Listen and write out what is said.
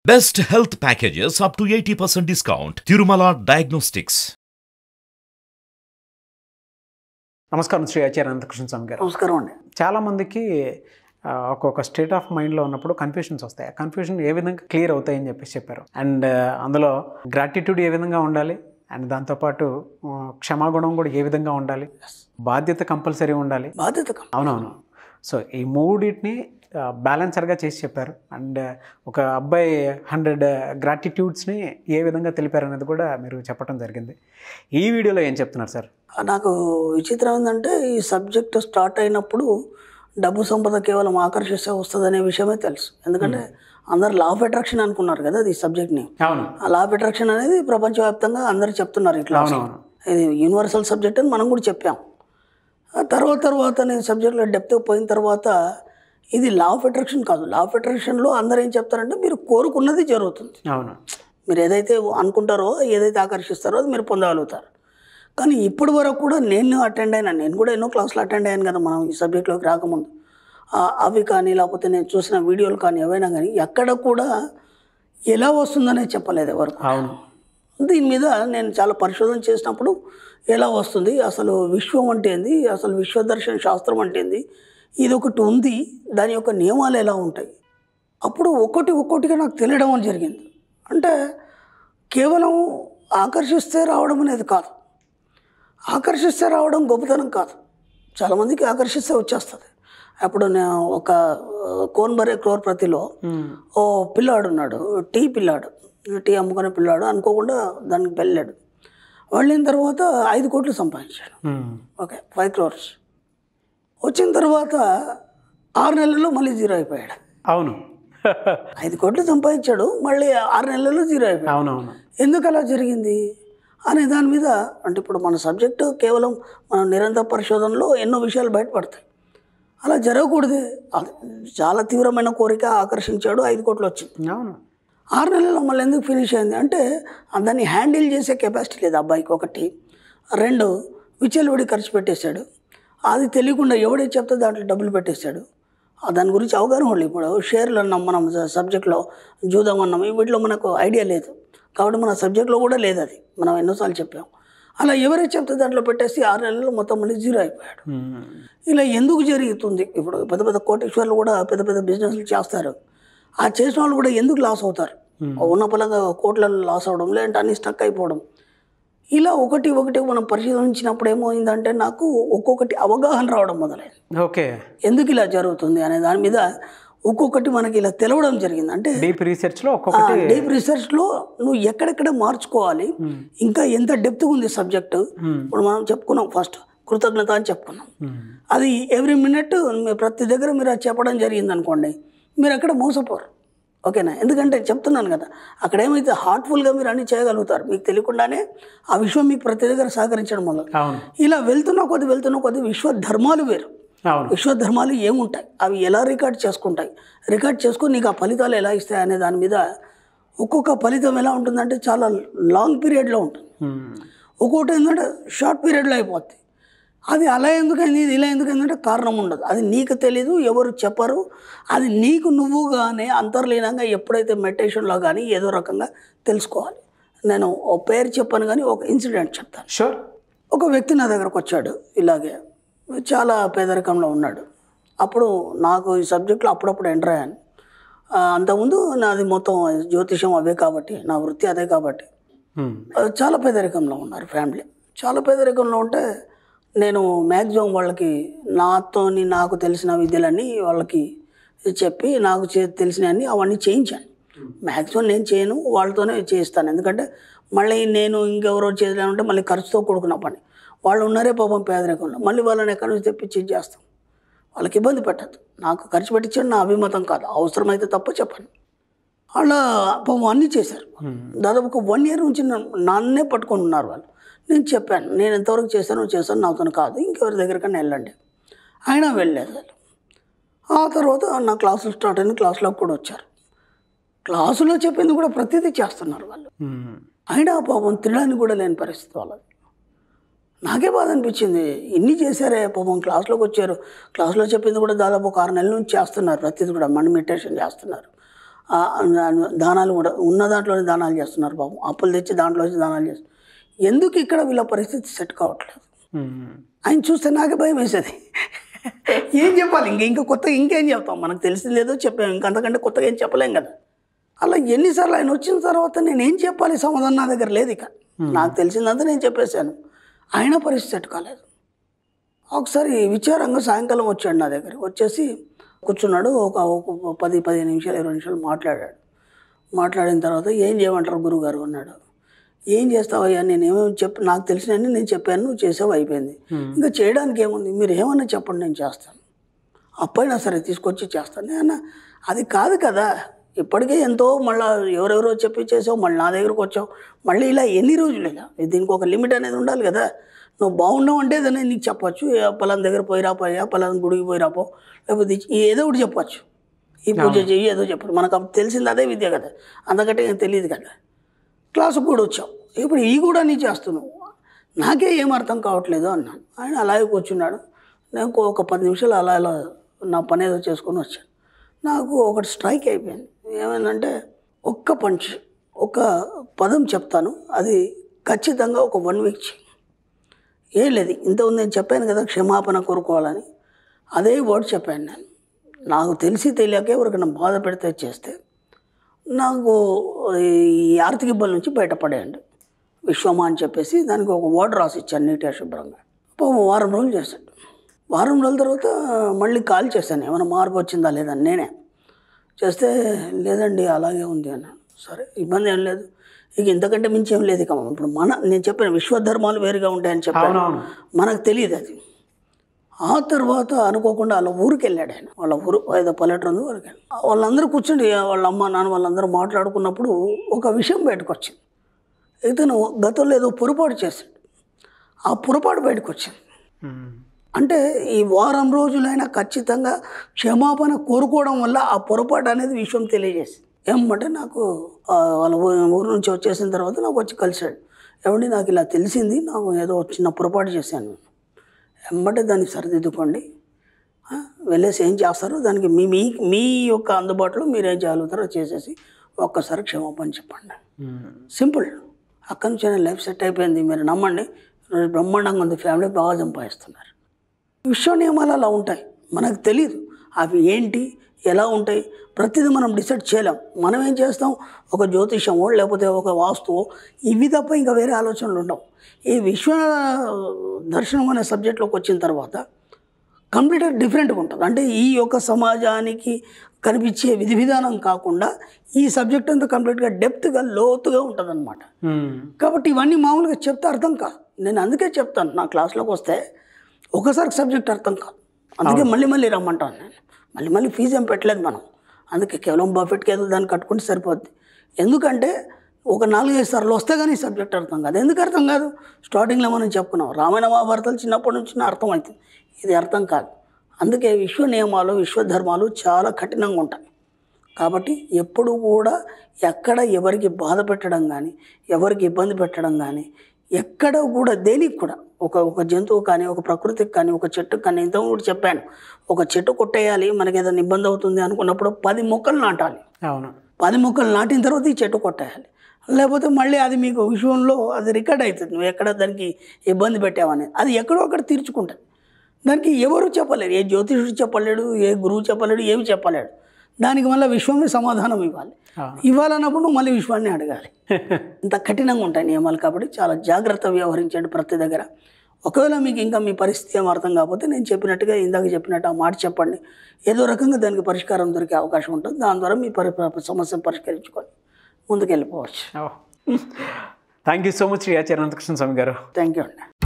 Best health packages up to 80% discount. Tirumala Diagnostics. నమస్కారం శ్రీ ఆచార్య అనంతకృష్ణ స్వామి గారు నమస్కారం అండి చాలామందికి ఆ, ఒక్కొక్క స్టేట్ ఆఫ్ మైండ్లో ఉన్నప్పుడు కన్ఫ్యూషన్స్ వస్తాయి ఆ కన్ఫ్యూషన్ ఏ విధంగా క్లియర్ అవుతాయని చెప్పేసి చెప్పారు అండ్ అందులో గ్రాటిట్యూడ్ ఏ విధంగా ఉండాలి అండ్ దాంతోపాటు ఆ, క్షమాగుణం కూడా ఏ విధంగా ఉండాలి బాధ్యత కంపల్సరీ ఉండాలి బాధ్యత కం- అవునవును సో ఈ మూడింటిని బ్యాలెన్సర్గా చేసి చెప్పారు అండ్ ఒక అబ్బాయి హండ్రెడ్ గ్రాటిట్యూడ్స్ని ఏ విధంగా తెలిపారు అనేది కూడా మీరు చెప్పడం జరిగింది ఈ వీడియోలో ఏం చెప్తున్నారు సార్ నాకు విచిత్రం ఏంటంటే ఈ సబ్జెక్ట్ స్టార్ట్ అయినప్పుడు డబ్బు సంపద కేవలం ఆకర్షిస్తే వస్తుంది అనే విషయమే తెలుసు ఎందుకంటే అందరు లా ఆఫ్ అట్రాక్షన్ అనుకున్నారు కదా ఈ సబ్జెక్ట్ని అవును ఆ లా ఆఫ్ అట్రాక్షన్ అనేది ప్రపంచవ్యాప్తంగా అందరు చెప్తున్నారు ఇట్లా అవునవును ఇది యూనివర్సల్ సబ్జెక్ట్ అని మనం కూడా చెప్పాం ఆ తర్వాత తర్వాత నేను సబ్జెక్ట్లో డెప్త్ పోయిన తర్వాత ఇది లా ఆఫ్ అట్రాక్షన్ కాదు లా ఆఫ్ అట్రాక్షన్లో అందరూ ఏం చెప్తారంటే మీరు కోరుకున్నది జరుగుతుంది అవును మీరు ఏదైతే అనుకుంటారో ఏదైతే ఆకర్షిస్తారో అది మీరు పొందగలుగుతారు కానీ ఇప్పటి వరకు కూడా నేను అటెండ్ అయినా నేను కూడా ఎన్నో క్లాసులు అటెండ్ అయ్యాను కదా మనం ఈ సబ్జెక్ట్లోకి రాకముందు ఆ, అవి కానీ లేకపోతే నేను చూసిన వీడియోలు కానీ ఏవైనా కానీ ఎక్కడ కూడా ఎలా వస్తుందనే చెప్పలేదు ఎవరు అవును దీని మీద నేను చాలా పరిశోధన చేసినప్పుడు ఎలా వస్తుంది అసలు విశ్వం అంటే ఏంది అసలు విశ్వదర్శన శాస్త్రం అంటే ఏంది ఇది ఒకటి ఉంది దాని యొక్క నియమాలు ఎలా ఉంటాయి అప్పుడు ఒక్కటి ఒక్కొక్కటిగా నాకు తెలియడం అని జరిగింది అంటే కేవలం ఆకర్షిస్తే రావడం అనేది కాదు ఆకర్షిస్తే రావడం గొప్పతనం కాదు చాలామందికి ఆకర్షిస్తే వచ్చేస్తుంది అప్పుడు నేను ఒక ఆ, కోన్ బరే క్రోర్ ప్రతిలో ఓ పిల్లాడు ఉన్నాడు టీ పిల్లాడు టీ అమ్ముకునే పిల్లాడు అనుకోకుండా దానికి వెళ్ళాడు వెళ్ళిన తర్వాత ఐదు కోట్లు సంపాదించాడు మ్మ్. ఓకే ఫైవ్ క్రోర్స్ వచ్చిన తర్వాత ఆరు నెలల్లో మళ్ళీ జీరో అయిపోయాడు అవును ఐదు కోట్లు సంపాదించాడు మళ్ళీ ఆరు నెలల్లో జీరో అయిపోయాడు అవునవును ఎందుకు అలా జరిగింది అనే దాని మీద అంటే ఇప్పుడు మన సబ్జెక్టు కేవలం మన నిరంతర పరిశోధనలో ఎన్నో విషయాలు బయటపడతాయి అలా జరగకూడదు అది చాలా తీవ్రమైన కోరిక ఆకర్షించాడు ఐదు కోట్లు వచ్చింది అవును ఆరు నెలల్లో మళ్ళీ ఎందుకు ఫినిష్ అయింది అంటే దాన్ని హ్యాండిల్ చేసే కెపాసిటీ లేదు అబ్బాయికి ఒకటి రెండు విచ్చలవిడి ఖర్చు పెట్టేశాడు అది తెలియకుండా ఎవడైతే చెప్తే దాంట్లో డబ్బులు పెట్టేశాడు ఆ దాని గురించి అవగాహన వాళ్ళు ఇప్పుడు షేర్లు అన్నాం మనం సబ్జెక్ట్లో జూదం అన్నాం వీటిలో మనకు ఐడియా లేదు కాబట్టి మన సబ్జెక్ట్లో కూడా లేదు అది మనం ఎన్నోసార్లు చెప్పాం అలా ఎవరైతే చెప్తే దాంట్లో పెట్టేసి ఆరు నెలల్లో మొత్తం మళ్ళీ జీరో అయిపోయాడు మ్మ్. ఇలా ఎందుకు జరుగుతుంది ఇప్పుడు పెద్ద పెద్ద కోటేశ్వర్లు కూడా పెద్ద పెద్ద బిజినెస్లు చేస్తారు ఆ చేసిన వాళ్ళు కూడా ఎందుకు లాస్ అవుతారు ఉన్న పలంగా కోట్లలో లాస్ అవడం లేదంటే అన్ని స్టక్ అయిపోవడం ఇలా ఒకటి ఒకటి మనం పరిశీలించినప్పుడు ఏమైందంటే నాకు ఒక్కొక్కటి అవగాహన రావడం మొదలైంది ఓకే ఎందుకు ఇలా జరుగుతుంది అనే దాని మీద ఒక్కొక్కటి మనకి ఇలా తెలవడం జరిగింది అంటే డీప్ రీసెర్చ్లో ఒక్కొక్కటి డీప్ రీసెర్చ్లో నువ్వు ఎక్కడెక్కడ మార్చుకోవాలి ఇంకా ఎంత డెప్త్ ఉంది సబ్జెక్టు ఇప్పుడు మనం చెప్పుకున్నాం ఫస్ట్ కృతజ్ఞత అని చెప్పుకున్నాం మ్మ్. అది ఎవ్రీ మినిట్ మీరు ప్రతి దగ్గర మీరు అది చెప్పడం జరిగింది అనుకోండి మీరు అక్కడ మోసపోరు ఓకేనా ఎందుకంటే చెప్తున్నాను కదా అక్కడ ఏమైతే హార్ట్ఫుల్గా మీరు అన్ని చేయగలుగుతారు మీకు తెలియకుండానే ఆ విశ్వం మీకు ప్రతి దగ్గర సహకరించడం వల్ల అవును ఇలా వెళ్తున్న కొద్ది వెళ్తున్న కొద్ది విశ్వ ధర్మాలు వేరు అవును విశ్వ ధర్మాలు ఏముంటాయి అవి ఎలా రికార్డ్ చేసుకుంటాయి రికార్డ్ చేసుకొని నీకు ఆ ఫలితాలు ఎలా ఇస్తాయి అనే దాని మీద ఒక్కొక్క ఫలితం ఎలా ఉంటుందంటే చాలా లాంగ్ పీరియడ్లో ఉంటుంది మ్మ్. ఒక్కొక్కటి ఏంటంటే షార్ట్ పీరియడ్లో అయిపోద్ది అది అలా ఎందుకైంది ఇది ఇలా ఎందుకైందంటే కారణం ఉండదు అది నీకు తెలీదు ఎవరు చెప్పరు అది నీకు నువ్వుగానే అంతర్లీనంగా ఎప్పుడైతే మెడిటేషన్లో కానీ ఏదో రకంగా తెలుసుకోవాలి నేను ఓ పేరు చెప్పాను కానీ ఒక ఇన్సిడెంట్ చెప్తాను షూర్ ఒక వ్యక్తి నా దగ్గరకు వచ్చాడు ఇలాగే చాలా పేదరికంలో ఉన్నాడు అప్పుడు నాకు ఈ సబ్జెక్ట్లో అప్పుడప్పుడు ఎంటర్ అయ్యాను ఆ, అంతకుముందు నాది మొత్తం జ్యోతిషం అవే కాబట్టి నా వృత్తి అదే కాబట్టి మ్మ్. ఆ, చాలా పేదరికంలో ఉన్నారు ఫ్యామిలీ చాలా పేదరికంలో ఉంటే నేను మ్యాక్సిమం వాళ్ళకి నాతోని నాకు తెలిసిన విద్యలన్నీ వాళ్ళకి చెప్పి నాకు చే తెలిసినవన్నీ అవన్నీ చేయించాను మ్యాక్సిమం నేను చేయను వాళ్ళతోనే చేయిస్తాను ఎందుకంటే మళ్ళీ నేను ఇంకెవరో చేయాలంటే మళ్ళీ ఖర్చుతో కూడుకున్న పని వాళ్ళు ఉన్నారే పాపం పేదరికంలో మళ్ళీ వాళ్ళని ఎక్కడి నుంచి తెప్పించి ఇది చేస్తాం వాళ్ళకి ఇబ్బంది పెట్టద్దు నాకు ఖర్చు పెట్టించడం నా అభిమతం కాదు అవసరమైతే తప్ప చెప్పండి అలా పాపం అన్నీ చేశారు దాదాపు ఒక వన్ ఇయర్ నుంచి నన్ను- నన్నే పట్టుకొని ఉన్నారు వాళ్ళు నేను చెప్పాను నేను ఎంతవరకు చేశానో చేశాను నాతో కాదు ఇంకెవరి దగ్గరికైనా వెళ్ళండి అయినా వెళ్ళలేదు వాళ్ళు ఆ తర్వాత నా క్లాసులు స్టార్ట్ అయిన క్లాసులోకి కూడా వచ్చారు క్లాసులో చెప్పింది కూడా ప్రతిదీ చేస్తున్నారు వాళ్ళు మ్మ్. అయినా పాపం తినడానికి కూడా లేని పరిస్థితి వాళ్ళది నాకే బాధ అనిపించింది ఇన్ని చేశారే పాపం క్లాస్లోకి వచ్చారు క్లాస్లో చెప్పింది కూడా దాదాపు ఒక ఆరు నెలల నుంచి చేస్తున్నారు ప్రతిదీ కూడా మన మెడిటేషన్ చేస్తున్నారు ఆ, దానాలు కూడా ఉన్న దాంట్లోనే దానాలు చేస్తున్నారు పాపం అప్పులు తెచ్చి దాంట్లో వచ్చి దానాలు చేస్తున్నారు ఎందుకు ఇక్కడ వీళ్ళ పరిస్థితి సెట్ కావట్లేదు ఉమ్. ఆయన చూస్తే నాకే భయం వేసేది ఏం చెప్పాలి ఇంక ఇంకా కొత్తగా ఇంకేం చెప్తాం మనకు తెలిసింది ఏదో చెప్పాం ఇంక అంతకంటే కొత్తగా ఏం చెప్పలేం కదా అలా ఎన్నిసార్లు ఆయన వచ్చిన తర్వాత నేను ఏం చెప్పాలి సమాధానం నా దగ్గర లేదు ఇక నాకు తెలిసిందంతా నేను చెప్పేశాను ఆయన పరిస్థితి సెట్ కాలేదు ఒకసారి విచారంగా సాయంకాలం వచ్చాడు నా దగ్గర వచ్చేసి కూర్చున్నాడు ఒక ఒక పది పదిహేను నిమిషాలు ఇరవై నిమిషాలు మాట్లాడాడు మాట్లాడిన తర్వాత ఏం చేయమంటారు గురుగారు అన్నాడు ఏం చేస్తావయ్యా నేను ఏమేమి చెప్పి నాకు తెలిసినవన్నీ నేను చెప్పాను నువ్వు చేసావు అయిపోయింది ఇంకా చేయడానికి ఏముంది మీరు ఏమన్నా చెప్పండి నేను చేస్తాను అప్పైనా సరే తీసుకొచ్చి చేస్తాను నేను అది కాదు కదా ఇప్పటికే ఎంతో మళ్ళీ ఎవరెవరో చెప్పి చేసావు మళ్ళీ నా దగ్గరకు వచ్చావు మళ్ళీ ఇలా ఎన్ని రోజులు ఇలా దీనికి ఒక లిమిట్ అనేది ఉండాలి కదా నువ్వు బాగున్నావు అంటే ఏదైనా నీకు చెప్పొచ్చు ఏ పలానా దగ్గర పోయిరా పోయా పలానా గుడికి పోయిరా పో లేకపోతే ఈ ఏదో ఒకటి చెప్పొచ్చు ఈ పూజ చెయ్యి ఏదో చెప్పరు మనకు అప్పుడు తెలిసింది అదే విద్య కదా అంతకంటే ఏం తెలియదు కదా క్లాసుకు కూడా వచ్చావు ఇప్పుడు ఈ కూడా నీ చేస్తున్నావు నాకే ఏం అర్థం కావట్లేదు అన్నాను ఆయన అలాగే కూర్చున్నాడు నేను ఒక పది నిమిషాలు అలా అలా నా పని ఏదో చేసుకొని వచ్చాను నాకు ఒకటి స్ట్రైక్ అయిపోయింది ఏమైందంటే ఒక్క పంచ్ ఒక పదం చెప్తాను అది ఖచ్చితంగా ఒక వన్ వీక్ చేయి ఏం లేదు ఇంతకుముందు నేను చెప్పాను కదా క్షమాపణ కోరుకోవాలని అదే వర్డ్ చెప్పాను నేను నాకు తెలిసి తెలియక ఎవరికైనా బాధ పెడితే చేస్తే నాకు ఈ ఆర్థిక ఇబ్బంది నుంచి బయటపడేయండి విశ్వమా అని చెప్పేసి దానికి ఒక వర్డ్ రాసి ఇచ్చాను నీట్గా శుభ్రంగా పాపం వారం రోజులు చేశాడు వారం రోజుల తర్వాత మళ్ళీ కాల్ చేశాను ఏమైనా మార్పు వచ్చిందా లేదని నేనే చేస్తే లేదండి అలాగే ఉంది అన్నాను సరే ఇబ్బంది ఏం లేదు ఇక ఇంతకంటే మించి ఏం లేదు ఇక ఇప్పుడు మన నేను చెప్పాను విశ్వధర్మాలు వేరుగా ఉంటాయని చెప్పాను అవునవును మనకు తెలియదు అది ఆ తర్వాత అనుకోకుండా వాళ్ళ ఊరికి వెళ్ళాడు ఆయన వాళ్ళ ఊరు ఏదో పల్లెటూరు ఉంది ఊరికి వెళ్ళాడు. వాళ్ళందరూ కూర్చుండి వాళ్ళ అమ్మ నాన్న వాళ్ళందరూ మాట్లాడుకున్నప్పుడు ఒక విషయం బయటకు వచ్చింది ఇతను గతంలో ఏదో పొరపాటు చేశాడు ఆ పొరపాటు బయటకు వచ్చింది ఉమ్. అంటే ఈ వారం రోజులైనా ఖచ్చితంగా క్షమాపణ కోరుకోవడం వల్ల ఆ పొరపాటు అనేది విషయం తెలియజేసింది ఏమంటే నాకు ఆ, వాళ్ళ ఊరు ఊరు నుంచి వచ్చేసిన తర్వాత నాకు వచ్చి కలిశాడు ఏమండి నాకు ఇలా తెలిసింది నాకు ఏదో చిన్న పొరపాటు చేశాను ఎమ్మటే దాన్ని సరిదిద్దుకోండి ఆ, వెళ్ళేసి ఏం చేస్తారో దానికి మీ మీ మీ యొక్క అందుబాటులో మీరు ఏం చేయగలుగుతారో చేసేసి ఒక్కసారి క్షమాపణ చెప్పండి ఉమ్. సింపుల్ అక్కడి నుంచి ఆయన లైఫ్ సెట్ అయిపోయింది మీరు నమ్మండి ఈరోజు బ్రహ్మాండంగా ఉంది ఫ్యామిలీ బాగా సంపాదిస్తున్నారు విశ్వ నియమాలు అలా ఉంటాయి మనకు తెలియదు అవి ఏంటి ఎలా ఉంటాయి ప్రతిదీ మనం డిసైడ్ చేయలేం మనం ఏం చేస్తాం ఒక జ్యోతిషమో లేకపోతే ఒక వాస్తువో ఇవి తప్ప ఇంకా వేరే ఆలోచనలు ఉండవు ఈ విశ్వ దర్శనం అనే సబ్జెక్ట్లోకి వచ్చిన తర్వాత కంప్లీట్గా డిఫరెంట్గా ఉంటుంది అంటే ఈ యొక్క సమాజానికి కనిపించే విధి విధానం కాకుండా ఈ సబ్జెక్ట్ అంతా కంప్లీట్గా డెప్త్గా లోతుగా ఉంటుంది అనమాట ఉమ్. కాబట్టి ఇవన్నీ మామూలుగా చెప్తే అర్థం కాదు నేను అందుకే చెప్తాను నా క్లాస్లోకి వస్తే ఒకసారి సబ్జెక్ట్ అర్థం కాదు అందుకే మళ్ళీ మళ్ళీ రమ్మంటాను నేను మళ్ళీ మళ్ళీ ఫీజు ఏం పెట్టలేదు మనం అందుకే కేవలం బఫెట్కి ఏదో దాన్ని కట్టుకుంటే సరిపోద్ది ఎందుకంటే ఒక నాలుగైదు సార్లు వస్తే కానీ ఈ సబ్జెక్ట్ అర్థం కాదు ఎందుకు అర్థం కాదు స్టార్టింగ్లో మనం చెప్పుకున్నాం రామాయణ మహాభారతాలు చిన్నప్పటి నుంచి అర్థం అవుతుంది ఇది అర్థం కాదు అందుకే విశ్వ నియమాలు విశ్వధర్మాలు చాలా కఠినంగా ఉంటాయి కాబట్టి ఎప్పుడు కూడా ఎక్కడ ఎవరికి బాధ పెట్టడం కానీ ఎవరికి ఇబ్బంది పెట్టడం కానీ ఎక్కడ కూడా దేనికి కూడా ఒక ఒక జంతువు కానీ ఒక ప్రకృతికి కానీ ఒక చెట్టుకు కానీ ఇంత కూడా చెప్పాను ఒక చెట్టు కొట్టేయాలి మనకి ఏదైనా ఇబ్బంది అవుతుంది అనుకున్నప్పుడు పది మొక్కలు నాటాలి అవును పది మొక్కలు నాటిన తర్వాత ఈ చెట్టు కొట్టేయాలి లేకపోతే మళ్ళీ అది మీకు విషయంలో అది రికార్డ్ అవుతుంది నువ్వు ఎక్కడ దానికి ఇబ్బంది పెట్టావని అది ఎక్కడో అక్కడ తీర్చుకుంటుంది దానికి ఎవరు చెప్పలేరు ఏ జ్యోతిషుడు చెప్పలేడు ఏ గురువు చెప్పలేడు ఏమి చెప్పలేడు దానికి మళ్ళీ విశ్వమే సమాధానం ఇవ్వాలి అవును. ఇవ్వాలన్నప్పుడు నువ్వు మళ్ళీ విశ్వాన్ని అడగాలి ఇంత కఠినంగా ఉంటాయి నియమాలు కాబట్టి చాలా జాగ్రత్త వ్యవహరించండి ప్రతి దగ్గర ఒకవేళ మీకు ఇంకా మీ పరిస్థితి ఏం అర్థం కాకపోతే నేను చెప్పినట్టుగా ఇందాక చెప్పినట్టు ఆ మాట చెప్పండి ఏదో రకంగా దానికి పరిష్కారం దొరికే అవకాశం ఉంటుంది దాని ద్వారా మీ పరి సమస్యను పరిష్కరించుకొని ముందుకు వెళ్ళిపోవచ్చు thank you so much Shri Acharya Ananthakrishna Swami గారు థ్యాంక్ యూ అండి